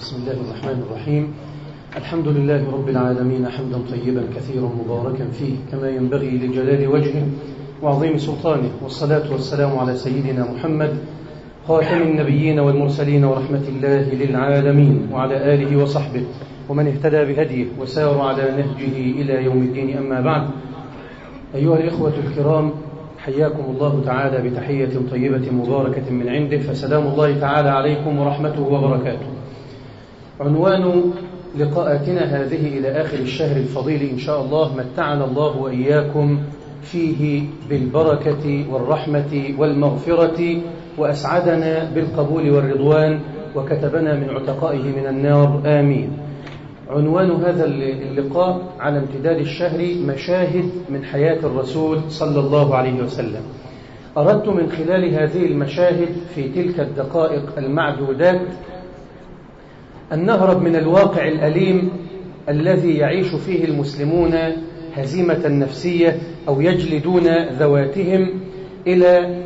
بسم الله الرحمن الرحيم الحمد لله رب العالمين حمدا طيبا كثيرا مباركا فيه كما ينبغي لجلال وجهه وعظيم سلطانه والصلاة والسلام على سيدنا محمد خاتم النبيين والمرسلين ورحمة الله للعالمين وعلى آله وصحبه ومن اهتدى بهديه وسار على نهجه إلى يوم الدين أما بعد أيها الإخوة الكرام حياكم الله تعالى بتحية طيبة مباركة من عنده فسلام الله تعالى عليكم ورحمته وبركاته عنوان لقاءاتنا هذه إلى آخر الشهر الفضيل إن شاء الله متعنا الله وإياكم فيه بالبركة والرحمة والمغفرة وأسعدنا بالقبول والرضوان وكتبنا من عتقائه من النار آمين عنوان هذا اللقاء على امتداد الشهر مشاهد من حياة الرسول صلى الله عليه وسلم أردت من خلال هذه المشاهد في تلك الدقائق المعدودات أن نهرب من الواقع الأليم الذي يعيش فيه المسلمون هزيمة نفسية أو يجلدون ذواتهم إلى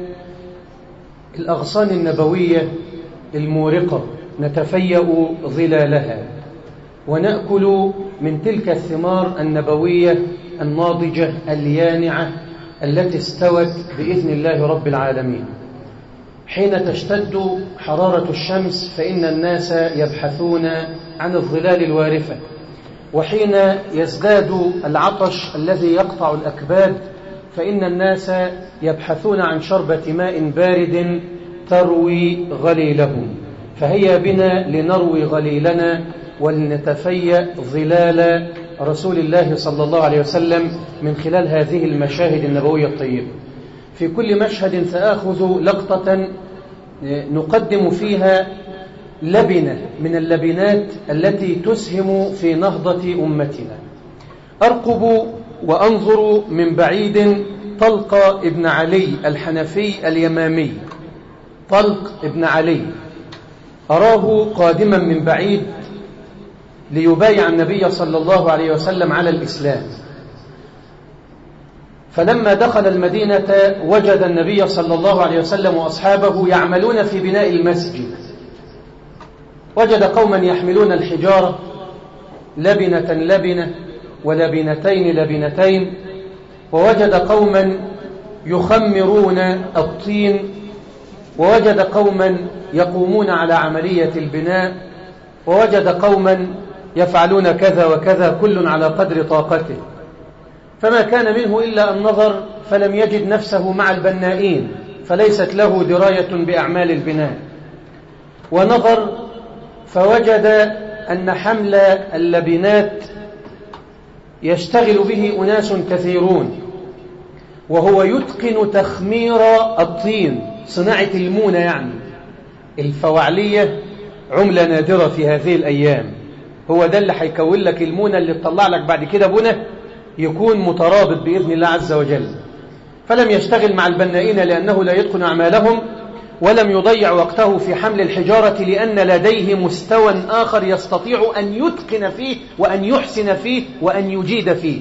الأغصان النبوية المورقة نتفيأ ظلالها ونأكل من تلك الثمار النبوية الناضجة اليانعة التي استوت بإذن الله رب العالمين حين تشتد حرارة الشمس فإن الناس يبحثون عن الظلال الوارفة وحين يزداد العطش الذي يقطع الأكباد فإن الناس يبحثون عن شربة ماء بارد تروي غليلهم فهيا بنا لنروي غليلنا ولنتفيأ ظلال رسول الله صلى الله عليه وسلم من خلال هذه المشاهد النبوية الطيبة في كل مشهد سآخذ لقطة نقدم فيها لبنة من اللبنات التي تسهم في نهضة أمتنا أرقب وأنظر من بعيد طلق ابن علي الحنفي اليمامي طلق ابن علي أراه قادما من بعيد ليبايع النبي صلى الله عليه وسلم على الإسلام فلما دخل المدينة وجد النبي صلى الله عليه وسلم وأصحابه يعملون في بناء المسجد وجد قوما يحملون الحجارة لبنة لبنة ولبنتين لبنتين ووجد قوما يخمرون الطين ووجد قوما يقومون على عملية البناء ووجد قوما يفعلون كذا وكذا كل على قدر طاقته فما كان منه إلا أن نظر فلم يجد نفسه مع البنائين فليست له دراية بأعمال البناء ونظر فوجد أن حمل اللبنات يشتغل به أناس كثيرون وهو يتقن تخمير الطين صناعة المونة يعني الفوعلية عملة نادرة في هذه الأيام هو ده اللي هيكون لك المونة اللي تطلع لك بعد كده بنى يكون مترابط بإذن الله عز وجل فلم يشتغل مع البنائين لأنه لا يتقن أعمالهم ولم يضيع وقته في حمل الحجارة لأن لديه مستوى آخر يستطيع أن يتقن فيه وأن يحسن فيه وأن يجيد فيه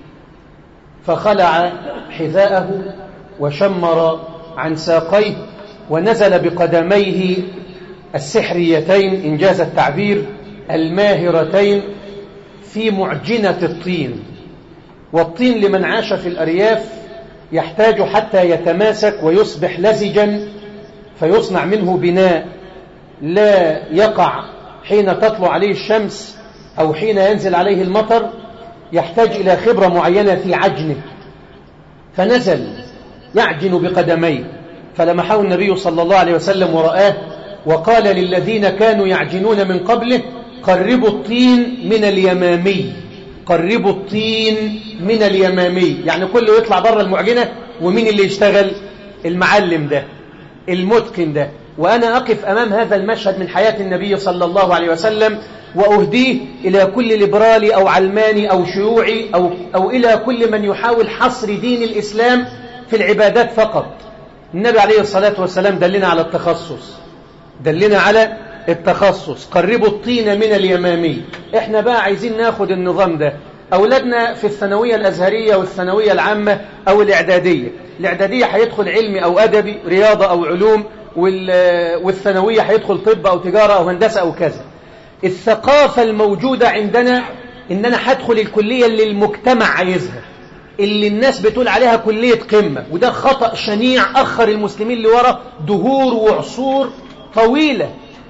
فخلع حذاءه وشمر عن ساقيه ونزل بقدميه السحريتين إنجاز التعبير الماهرتين في معجنة الطين والطين لمن عاش في الأرياف يحتاج حتى يتماسك ويصبح لزجا فيصنع منه بناء لا يقع حين تطلع عليه الشمس أو حين ينزل عليه المطر يحتاج إلى خبرة معينة في عجنه فنزل يعجن بقدميه فلمحه النبي صلى الله عليه وسلم ورآه وقال للذين كانوا يعجنون من قبله قربوا الطين من اليمامي قربوا الطين من اليمامي يعني كله يطلع بره المعجنة ومين اللي يشتغل المعلم ده المتقن ده وأنا أقف أمام هذا المشهد من حياة النبي صلى الله عليه وسلم وأهديه إلى كل ليبرالي أو علماني أو شيوعي أو, أو إلى كل من يحاول حصر دين الإسلام في العبادات فقط النبي عليه الصلاة والسلام دلنا على التخصص دلنا على التخصص قربوا الطين من اليمامي احنا بقى عايزين ناخد النظام ده أولادنا في الثانوية الأزهرية والثانوية العامة أو الإعدادية الإعدادية هيدخل علمي أو أدبي رياضة أو علوم والثانوية هيدخل طب أو تجارة أو هندسة أو كذا الثقافة الموجودة عندنا إن أنا هدخل الكلية اللي المجتمع عايزها اللي الناس بتقول عليها كلية قمة وده خطأ شنيع أخر المسلمين لورا دهور وعصور طويلة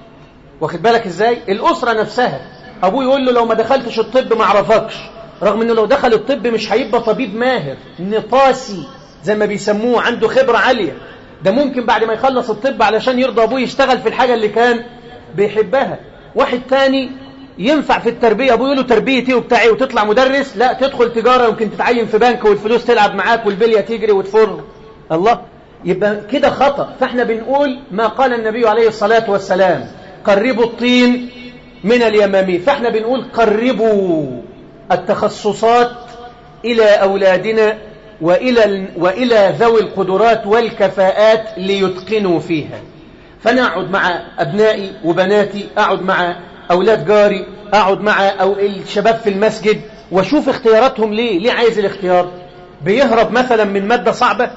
واخد بالك إزاي الأسرة نفسها أبوه يقول له لو ما دخلتش الطب ما عرفكش رغم أنه لو دخل الطب مش هيبقى طبيب ماهر نطاسي زي ما بيسموه عنده خبرة عالية ده ممكن بعد ما يخلص الطب علشان يرضى أبوه يشتغل في الحاجة اللي كان بيحبها واحد تاني ينفع في التربية أبوه يقول له تربية ايه وبتاع ايه وتطلع مدرس لا تدخل تجارة يمكن تتعين في بنك والفلوس تلعب معاك والبلية تجري وتفر الله يبقى كده خطأ فاحنا بنقول ما قال النبي عليه الصلاة والسلام قربوا الطين من اليمامي فاحنا بنقول قربوا التخصصات إلى أولادنا وإلى, وإلى ذوي القدرات والكفاءات ليتقنوا فيها فأنا أقعد مع أبنائي وبناتي أقعد مع أولاد جاري أقعد مع أو الشباب في المسجد وأشوف اختياراتهم ليه ليه عايز الاختيار بيهرب مثلا من مادة صعبة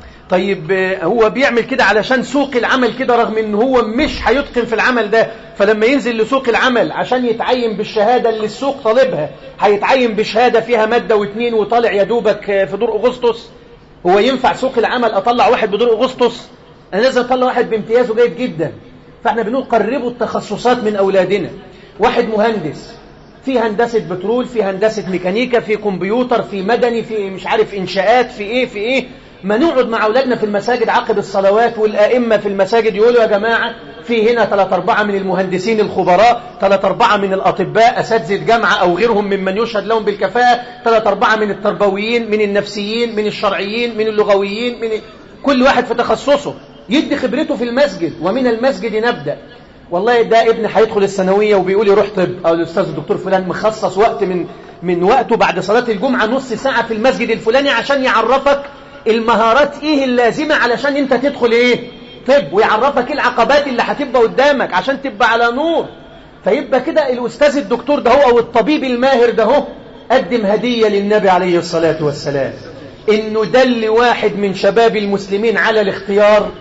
طيب هو بيعمل كده علشان سوق العمل كده رغم ان هو مش هيتقن في العمل ده فلما ينزل لسوق العمل عشان يتعين بالشهادة اللي السوق طالبها هيتعين بشهادة فيها مادة واثنين وطالع يا دوبك في دور أغسطس هو ينفع سوق العمل أطلع واحد بدور أغسطس أنا لازم أطلع واحد بامتيازه جيد جدا فاحنا بنقول قربوا التخصصات من أولادنا واحد مهندس في هندسة بترول في هندسة ميكانيكا في كمبيوتر في مدني في مش عارف إنشاءات في إيه في إيه ما نقعد مع أولادنا في المساجد عقب الصلوات والآئمة في المساجد يقولوا يا جماعة في هنا ثلاث أربعة من المهندسين الخبراء ثلاث أربعة من الأطباء أساتذة جامعة أو غيرهم ممن يشهد لهم بالكفاءة ثلاث أربعة من التربويين من النفسيين من الشرعيين من اللغويين من كل واحد في تخصصه يدي خبرته في المسجد ومن المسجد نبدأ والله ده ابن هيدخل الثانويه وبيقول يروح طب او الاستاذ الدكتور فلان مخصص وقت من من وقته بعد صلاه الجمعه نص ساعه في المسجد الفلاني عشان يعرفك المهارات ايه اللازمه علشان انت تدخل ايه طب ويعرفك ايه العقبات اللي هتبقى قدامك عشان تبقى على نور فيبقى كده الاستاذ الدكتور ده هو او الطبيب الماهر ده هو قدم هديه للنبي عليه الصلاه والسلام انه دل واحد من شباب المسلمين على الاختيار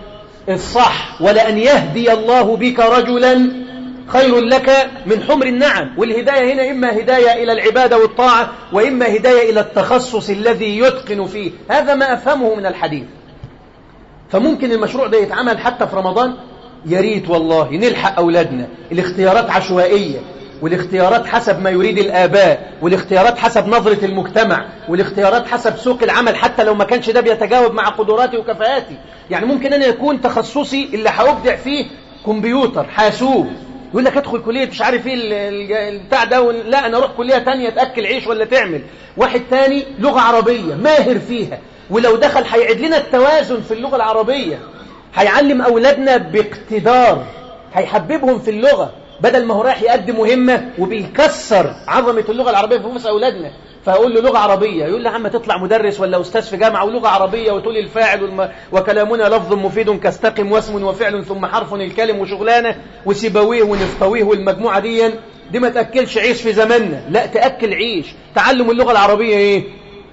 الصح ولأن يهدي الله بك رجلا خير لك من حمر النعم والهداية هنا إما هداية إلى العبادة والطاعة وإما هداية إلى التخصص الذي يتقن فيه هذا ما أفهمه من الحديث فممكن المشروع ده يتعمل حتى في رمضان يا ريت والله نلحق أولادنا الاختيارات عشوائية والاختيارات حسب ما يريد الآباء والاختيارات حسب نظرة المجتمع والاختيارات حسب سوق العمل حتى لو ما كانش ده بيتجاوب مع قدراتي وكفاءاتي يعني ممكن أنا يكون تخصصي اللي هأبدع فيه كمبيوتر حاسوب يقول لك ادخل كلية مش عارف ايه البتاع ده لا انا اروح كلية تانية تأكل عيش ولا تعمل واحد تاني لغة عربية ماهر فيها ولو دخل هيعيد لنا التوازن في اللغة العربية هيعلم أولادنا باقتدار هيحببهم في اللغة بدل ما هو رايح يقدم مهمة وبيكسر عظمة اللغة العربية في نفوس أولادنا فأقول له لغة عربية يقول لي عم تطلع مدرس ولا أستاذ في جامعة ولغة عربية وتقول الفاعل والم... وكلامنا لفظ مفيد كاستقم واسم وفعل ثم حرف الكلم وشغلانة وسيبويه ونفطويه والمجموعة دي دي ما تأكلش عيش في زماننا لا تأكل عيش تعلم اللغة العربية ايه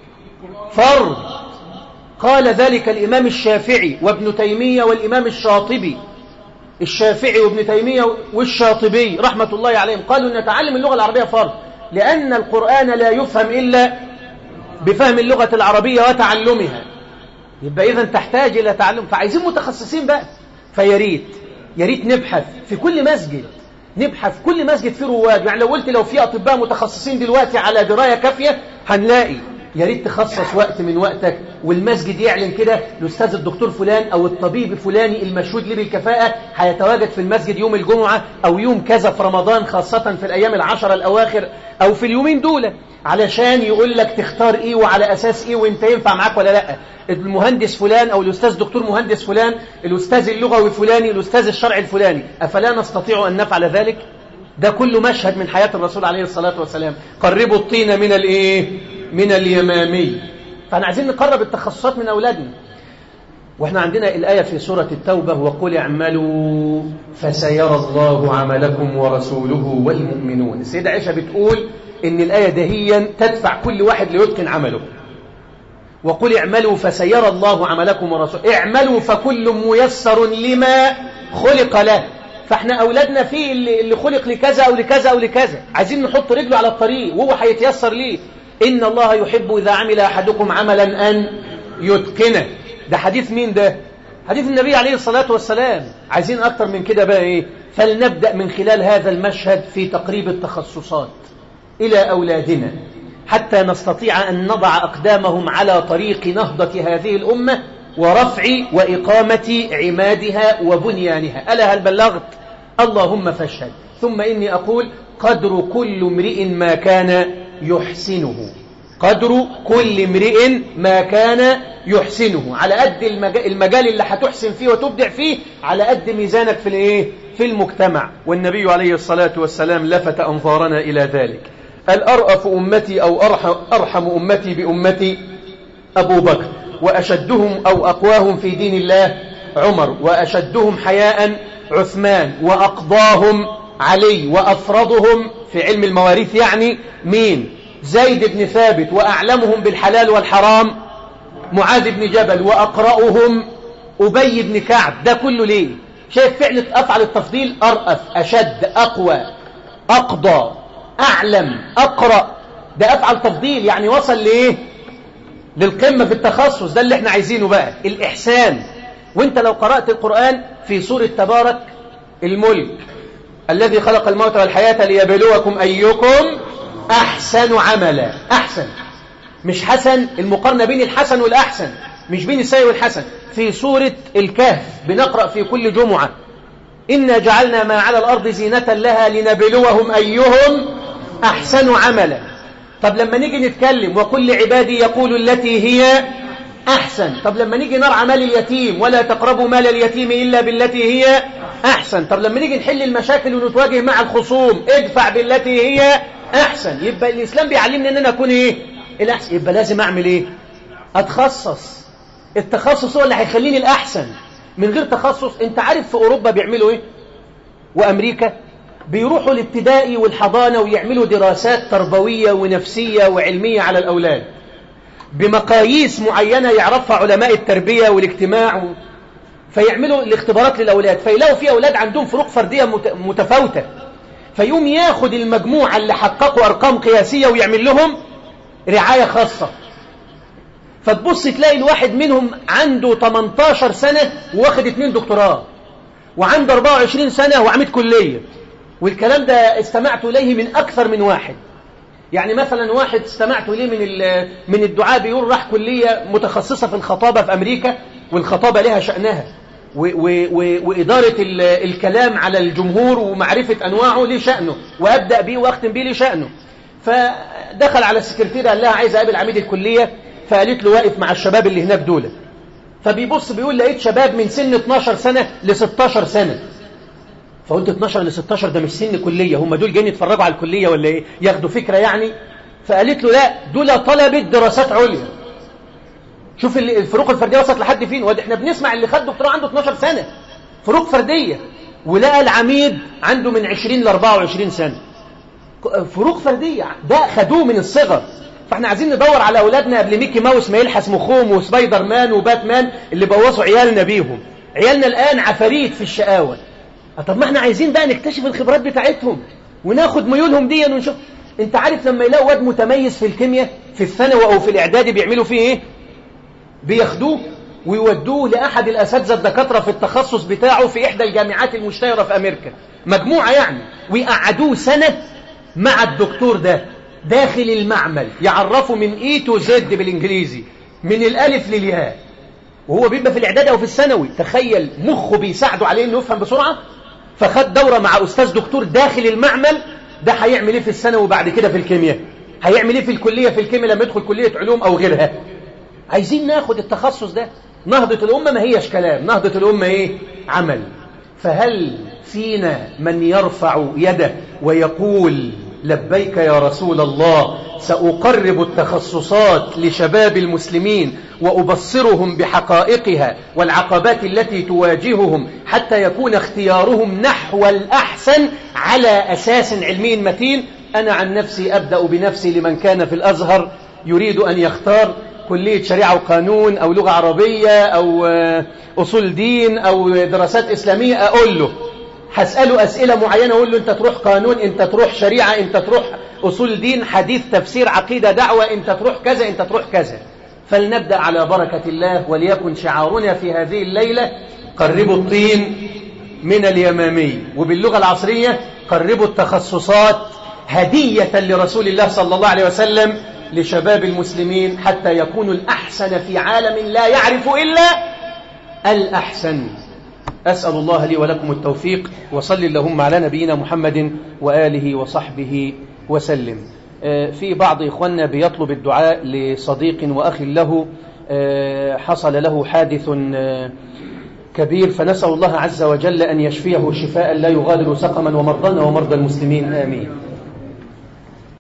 فرض قال ذلك الإمام الشافعي وابن تيمية والإمام الشاطبي الشافعي وابن تيمية والشاطبي رحمة الله عليهم قالوا أن نتعلم اللغة العربية فرض لأن القرآن لا يفهم إلا بفهم اللغة العربية وتعلمها يبقى إذا تحتاج إلى تعلم فعايزين متخصصين بقى فياريت ياريت نبحث في كل مسجد نبحث كل مسجد فيه رواد يعني لو قلت لو في أطباء متخصصين دلوقتي على دراية كافية هنلاقي يا ريت تخصص وقت من وقتك والمسجد يعلن كده الأستاذ الدكتور فلان أو الطبيب فلاني المشهود ليه بالكفاءة هيتواجد في المسجد يوم الجمعة أو يوم كذا في رمضان خاصة في الأيام العشرة الأواخر أو في اليومين دول علشان يقول لك تختار إيه وعلى أساس إيه وإنت ينفع معاك ولا لأ المهندس فلان أو الأستاذ دكتور مهندس فلان الأستاذ اللغوي فلاني الأستاذ الشرعي الفلاني أفلا نستطيع أن نفعل ذلك ده كله مشهد من حياة الرسول عليه الصلاة والسلام قربوا الطين من الإيه من اليمامي فاحنا عايزين نقرب التخصصات من أولادنا واحنا عندنا الآية في سورة التوبة وقل اعملوا فسيرى الله عملكم ورسوله والمؤمنون السيدة عائشة بتقول ان الآية دهيا تدفع كل واحد ليتقن عمله وقل اعملوا فسيرى الله عملكم ورسوله اعملوا فكل ميسر لما خلق له فاحنا أولادنا فيه اللي, اللي خلق لكذا أو لكذا أو لكذا عايزين نحط رجله على الطريق وهو هيتيسر ليه إن الله يحب إذا عمل أحدكم عملا أن يتقنه ده حديث مين ده حديث النبي عليه الصلاة والسلام عايزين أكتر من كده بقى إيه فلنبدأ من خلال هذا المشهد في تقريب التخصصات إلى أولادنا حتى نستطيع أن نضع أقدامهم على طريق نهضة هذه الأمة ورفع وإقامة عمادها وبنيانها ألا هل بلغت اللهم فاشهد ثم إني أقول قدر كل امرئ ما كان يحسنه قدر كل امرئ ما كان يحسنه على قد المجال اللي هتحسن فيه وتبدع فيه على قد ميزانك في الايه في المجتمع والنبي عليه الصلاة والسلام لفت أنظارنا إلى ذلك الأرأف أمتي أو أرحم, أرحم أمتي بأمتي أبو بكر وأشدهم أو أقواهم في دين الله عمر وأشدهم حياء عثمان وأقضاهم علي وأفرضهم في علم المواريث يعني مين زيد بن ثابت وأعلمهم بالحلال والحرام معاذ بن جبل وأقرأهم أبي بن كعب ده كله ليه شايف فعل أفعل التفضيل أرأف أشد أقوى أقضى أعلم أقرأ ده أفعل تفضيل يعني وصل لإيه للقمة في التخصص ده اللي احنا عايزينه بقى الإحسان وانت لو قرأت القرآن في سورة تبارك الملك الذي خلق الموت والحياة ليبلوكم أيكم أحسن عملا أحسن مش حسن المقارنة بين الحسن والأحسن مش بين السيء والحسن في سورة الكهف بنقرأ في كل جمعة إنا جعلنا ما على الأرض زينة لها لنبلوهم أيهم أحسن عملا طب لما نيجي نتكلم وكل عبادي يقول التي هي أحسن طب لما نيجي نرعى مال اليتيم ولا تقربوا مال اليتيم إلا بالتي هي أحسن طب لما نيجي نحل المشاكل ونتواجه مع الخصوم ادفع بالتي هي أحسن يبقى الإسلام بيعلمني أن أنا أكون إيه الأحسن يبقى لازم أعمل إيه أتخصص التخصص هو اللي هيخليني الأحسن من غير تخصص أنت عارف في أوروبا بيعملوا إيه وأمريكا بيروحوا الابتدائي والحضانة ويعملوا دراسات تربوية ونفسية وعلمية على الأولاد بمقاييس معينة يعرفها علماء التربية والاجتماع و... فيعملوا الاختبارات للأولاد فيلاقوا في أولاد عندهم فروق فردية متفاوتة فيقوم ياخد المجموعة اللي حققوا أرقام قياسية ويعمل لهم رعاية خاصة فتبص تلاقي الواحد منهم عنده 18 سنة واخد اتنين دكتوراه وعنده 24 سنة وعميد كلية والكلام ده استمعت إليه من أكثر من واحد يعني مثلا واحد استمعت إليه من من الدعاء بيقول راح كلية متخصصة في الخطابة في أمريكا والخطابة لها شأنها و و و وإدارة الكلام على الجمهور ومعرفة أنواعه ليه شأنه وأبدأ بيه وأختم بيه ليه شأنه فدخل على السكرتيرة قال لها عايز أقابل عميد الكلية فقالت له واقف مع الشباب اللي هناك دول فبيبص بيقول لقيت شباب من سن 12 سنة ل 16 سنة فقلت 12 ل 16 ده مش سن كلية هم دول جايين يتفرجوا على الكلية ولا ايه ياخدوا فكرة يعني فقالت له لا دول طلبة دراسات عليا شوف الفروق الفردية وصلت لحد فين وده احنا بنسمع اللي خد دكتوراه عنده 12 سنة فروق فردية ولقى العميد عنده من 20 ل 24 سنة فروق فردية ده خدوه من الصغر فاحنا عايزين ندور على اولادنا قبل ميكي ماوس ما يلحس مخوم وسبايدر مان وباتمان اللي بوظوا عيالنا بيهم عيالنا الان عفاريت في الشقاوه طب ما احنا عايزين بقى نكتشف الخبرات بتاعتهم وناخد ميولهم دي ونشوف انت عارف لما يلاقوا واد متميز في الكيمياء في الثانوي او في الاعدادي بيعملوا فيه ايه بياخدوه ويودوه لاحد الاساتذه الدكاتره في التخصص بتاعه في احدى الجامعات المشتهره في امريكا مجموعه يعني ويقعدوه سنه مع الدكتور ده داخل المعمل يعرفه من اي تو زد بالانجليزي من الالف للياء وهو بيبقى في الاعداد او في الثانوي تخيل مخه بيساعده عليه انه يفهم بسرعه فخد دوره مع استاذ دكتور داخل المعمل ده هيعمل ايه في الثانوي وبعد كده في الكيمياء هيعمل ايه في الكليه في الكيمياء لما يدخل كليه علوم او غيرها عايزين ناخد التخصص ده نهضه الامه ما هيش كلام نهضه الامه ايه عمل فهل فينا من يرفع يده ويقول لبيك يا رسول الله سأقرب التخصصات لشباب المسلمين وأبصرهم بحقائقها والعقبات التي تواجههم حتى يكون اختيارهم نحو الأحسن على أساس علمي متين أنا عن نفسي أبدأ بنفسي لمن كان في الأزهر يريد أن يختار كلية شريعة وقانون أو لغة عربية أو أصول دين أو دراسات إسلامية أقول له هسأله أسئلة معينة أقول له أنت تروح قانون أنت تروح شريعة أنت تروح أصول دين حديث تفسير عقيدة دعوة أنت تروح كذا أنت تروح كذا فلنبدأ على بركة الله وليكن شعارنا في هذه الليلة قربوا الطين من اليمامي وباللغة العصرية قربوا التخصصات هدية لرسول الله صلى الله عليه وسلم لشباب المسلمين حتى يكونوا الأحسن في عالم لا يعرف إلا الأحسن أسأل الله لي ولكم التوفيق وصل اللهم على نبينا محمد وآله وصحبه وسلم في بعض إخواننا بيطلب الدعاء لصديق وأخ له حصل له حادث كبير فنسأل الله عز وجل أن يشفيه شفاء لا يغادر سقما ومرضانا ومرضى المسلمين آمين